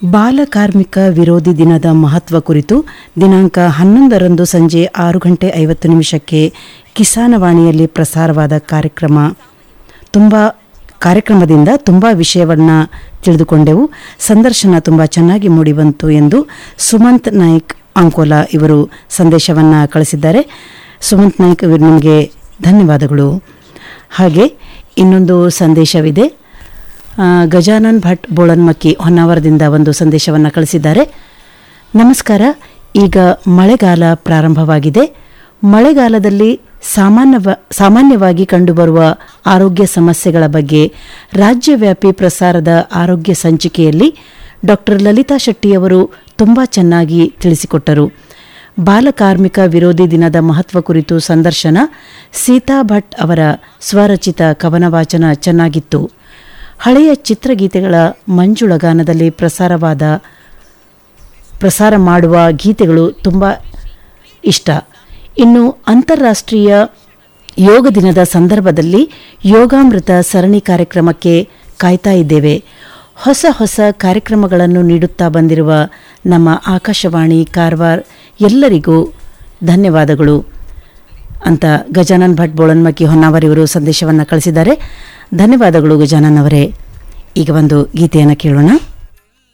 ಬಾಲ ಕಾರ್ಮಿಕ ವಿರೋಧಿ ದಿನದ ಮಹತ್ವ ಕುರಿತು ದಿನಾಂಕ ಹನ್ನೊಂದರಂದು ಸಂಜೆ ಆರು ಗಂಟೆ ಐವತ್ತು ನಿಮಿಷಕ್ಕೆ ಕಿಸಾನವಾಣಿಯಲ್ಲಿ ಪ್ರಸಾರವಾದ ಕಾರ್ಯಕ್ರಮ ತುಂಬ ಕಾರ್ಯಕ್ರಮದಿಂದ ತುಂಬ ವಿಷಯವನ್ನು ತಿಳಿದುಕೊಂಡೆವು ಸಂದರ್ಶನ ತುಂಬ ಚೆನ್ನಾಗಿ ಮೂಡಿಬಂತು ಎಂದು ಸುಮಂತ್ ನಾಯ್ಕ್ ಅಂಕೋಲಾ ಇವರು ಸಂದೇಶವನ್ನು ಕಳಿಸಿದ್ದಾರೆ ಸುಮಂತ್ ನಾಯ್ಕ್ ಇವರು ನಿಮಗೆ ಧನ್ಯವಾದಗಳು ಹಾಗೆ ಇನ್ನೊಂದು ಸಂದೇಶವಿದೆ ಆ, ಗಜಾನನ್ ಭಟ್ ಬೋಳನ್ಮಕ್ಕಿ ಹೊನ್ನಾವರದಿಂದ ಒಂದು ಸಂದೇಶವನ್ನು ಕಳಿಸಿದ್ದಾರೆ ನಮಸ್ಕಾರ ಈಗ ಮಳೆಗಾಲ ಪ್ರಾರಂಭವಾಗಿದೆ ಮಳೆಗಾಲದಲ್ಲಿ ಸಾಮಾನ್ಯವ ಸಾಮಾನ್ಯವಾಗಿ ಕಂಡುಬರುವ ಆರೋಗ್ಯ ಸಮಸ್ಯೆಗಳ ಬಗ್ಗೆ ರಾಜ್ಯವ್ಯಾಪಿ ಪ್ರಸಾರದ ಆರೋಗ್ಯ ಸಂಚಿಕೆಯಲ್ಲಿ ಡಾಕ್ಟರ್ ಲಲಿತಾ ಶೆಟ್ಟಿಯವರು ತುಂಬ ಚೆನ್ನಾಗಿ ತಿಳಿಸಿಕೊಟ್ಟರು ಬಾಲಕಾರ್ಮಿಕ ವಿರೋಧಿ ದಿನದ ಮಹತ್ವ ಕುರಿತು ಸಂದರ್ಶನ ಸೀತಾ ಭಟ್ ಅವರ ಸ್ವರಚಿತ ಕವನ ವಾಚನ ಚೆನ್ನಾಗಿತ್ತು ಹಳೆಯ ಚಿತ್ರಗೀತೆಗಳ ಮಂಜುಳಗಾನದಲ್ಲಿ ಪ್ರಸಾರವಾದ ಪ್ರಸಾರ ಮಾಡುವ ಗೀತೆಗಳು ತುಂಬ ಇಷ್ಟ ಇನ್ನು ಅಂತಾರಾಷ್ಟ್ರೀಯ ಯೋಗ ದಿನದ ಸಂದರ್ಭದಲ್ಲಿ ಯೋಗಾಮೃತ ಸರಣಿ ಕಾರ್ಯಕ್ರಮಕ್ಕೆ ಕಾಯ್ತಾ ಇದ್ದೇವೆ ಹೊಸ ಹೊಸ ಕಾರ್ಯಕ್ರಮಗಳನ್ನು ನೀಡುತ್ತಾ ಬಂದಿರುವ ನಮ್ಮ ಆಕಾಶವಾಣಿ ಕಾರವಾರ ಎಲ್ಲರಿಗೂ ಧನ್ಯವಾದಗಳು ಅಂತ ಗಜಾನನ್ ಭಟ್ ಬೋಳನ್ಮಕ್ಕಿ ಹೊನ್ನಾವರ್ ಇವರು ಸಂದೇಶವನ್ನು ಕಳಿಸಿದ್ದಾರೆ ಧನ್ಯವಾದಗಳು ಗಜಾನನ್ ಅವರೇ ಈಗ ಒಂದು ಗೀತೆಯನ್ನು ಕೇಳೋಣ